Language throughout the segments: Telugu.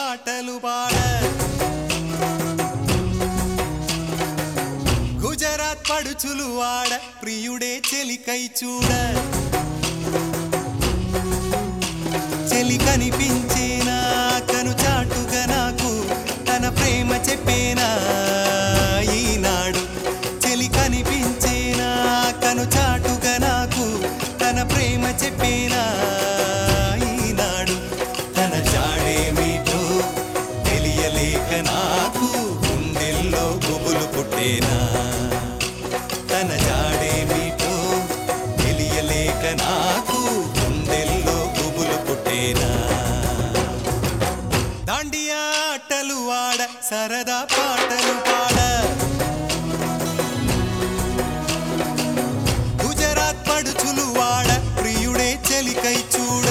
పాటలు పాడ గుజరాత్ పడుచులు వాడ ప్రియుడే చెలికై చూడ చెలి కనిపించేనా కను చాటుగా నాకు తన ప్రేమ చెప్పేనా ఈనాడు చెలి కనిపించేనా కను చాటుగా నాకు తన ప్రేమ చెప్పేనా ఈనాడు తన జాడేమిటో తెలియలేక నాకు గుండెల్లో గుబులు పుట్టేనా తన జాడేమిటో తెలియలేక నాకు గుండెల్లో గుబులు పుట్టేనా దాండియా ఆటలు వాడ సరదా పాటలు పాడ గుజరాత్ పడుచులు వాడ ప్రియుడే చెలికై చూడ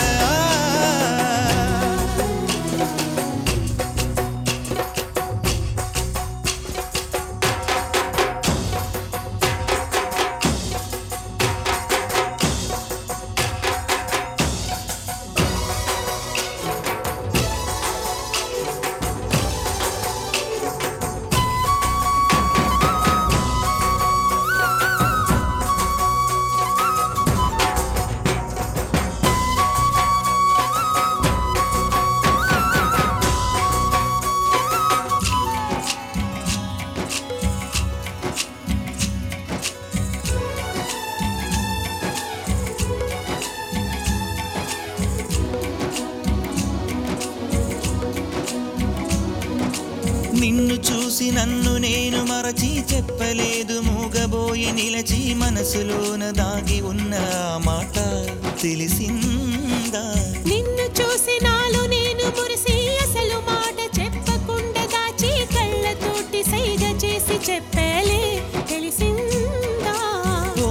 నిన్ను చూసి నన్ను నేను మరచి చెప్పలేదు మూగబోయి నిలచి మనసులోన దాగి ఉన్న ఆ మాట తెలిసిందా నిన్ను చూసి నాలో నేను మురిసి అసలు మాట చెప్పకుండా దాచి కళ్ళతోటి సైగ చేసి చెప్పలే తెలిసిందా ఓ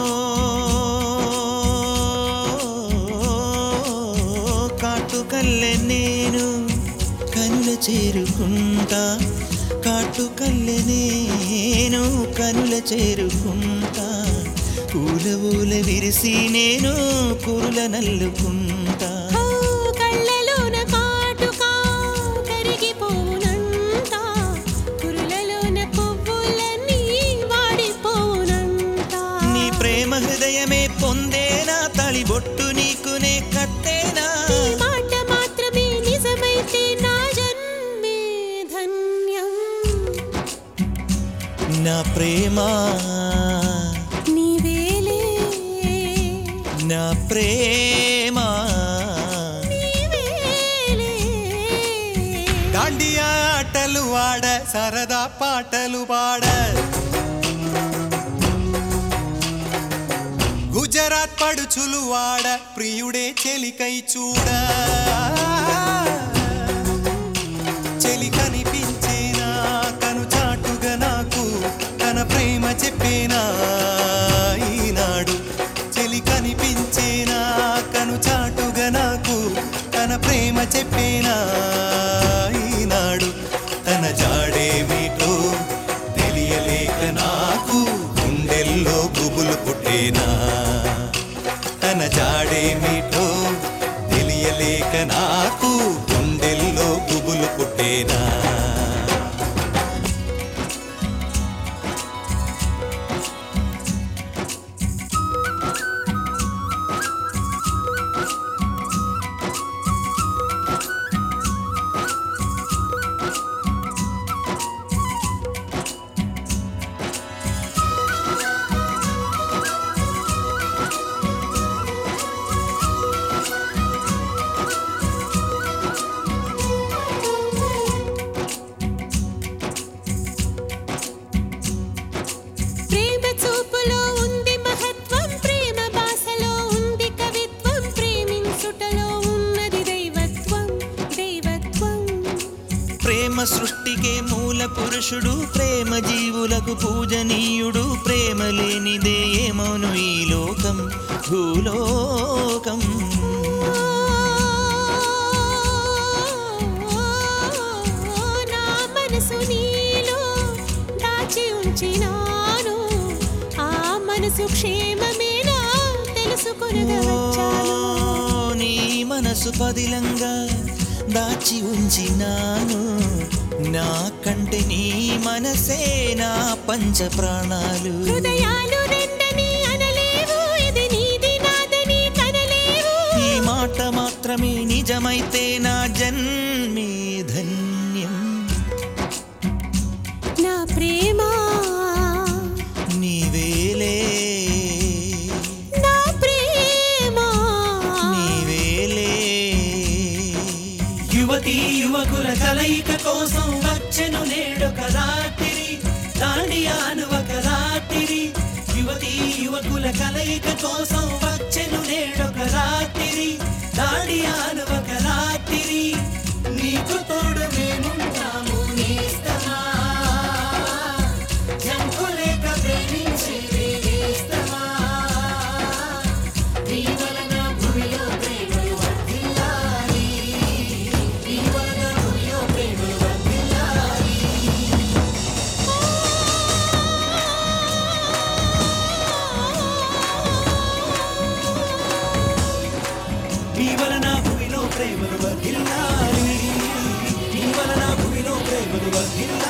కాటుకల్లె నేను కనుల చేరుకుంటా కాటుకల్లె నేను కనుల చేరుకుంటా పూల ఊల విరిసి నేను కురుల నల్లుకుంటా ఓ కళ్ళలోన కాటుకా కరిగిపోవునంట కురులలోన పువ్వులన్నీ వాడిపోవునంట నీ ప్రేమ హృదయమే పొందేనా తళిబొట్టు నీకునే కట్టేనా ఈ మాట మాత్రమే నిజమైతే నా జన్మే ధన్యం నా ప్రేమ నీవేలే నా ప్రేమ నీవేలే దాండియా ఆటలు వాడ సరదా పాటలు పాడ గుజరాత్ పడుచులు వాడ ప్రియుడే చెలికై చూడ చెలి కనిపించేనా కను చాటుగా నాకు తన ప్రేమ చెప్పేనా ఈనాడు చెలి కనిపించేనా కను చాటుగా నాకు తన ప్రేమ చెప్పేనా ఈనాడు తన జాడేమిటో తెలియలేక నాకు గుండెల్లో గుబులు పుట్టేనా తన జాడేమిటో తెలియలేక నాకు గుండెల్లో గుబులు పుట్టేనా ప్రేమ చూపులో ఉంది మహత్వం ప్రేమ భాషలో ఉంది కవిత్వం ప్రేమించుటలో ఉన్నది దైవత్వం దైవత్వం ప్రేమ సృష్టికే మూల పురుషుడు ప్రేమ జీవులకు పూజనీయుడు ప్రేమ లేనిదే ఏమౌను ఈ లోకం భూలోకం నా మనసు నీలో దాచి ఉంచినాను ఆ మనసు క్షేమమేనా తెలుసుకొనగా వచ్చాను ఓ, నీ మనసు పదిలంగా దాచి ఉంచినాను నా కంటే నీ మనసే నా పంచ ప్రాణాలు హృదయాలు రెండని అనలేవు ఇది నీది నాదని కనలేవు ఈ మాట మాత్రమే నిజమైతే నా జన్మే ధన్యం నా ప్రేమ నీవేలే నా ప్రేమ నీవేలే యువతి యువకుల కలయిక కోసం వచ్చెను నేడొక రాత్రి దాండియాను ఒక రాత్రి యువతి యువకుల కలయిక కోసం వచ్చెను నేడొక రాత్రి దాండియాను ఒక రాత్రి నీకు తోడు మేముంటాము నేస్తమా జంకులేక ప్రేమించి వేస్తమా నీ వలన భూమిలో ప్రేమలు వర్ధిల్లాలి నీ వలన భూమిలో ప్రేమలు వర్ధిల్లాలి నీ వలన భూమిలో ప్రేమలు వర్ధిల్లాలి నీ వలన భూమిలో ప్రేమలు వర్ధిల్లాలి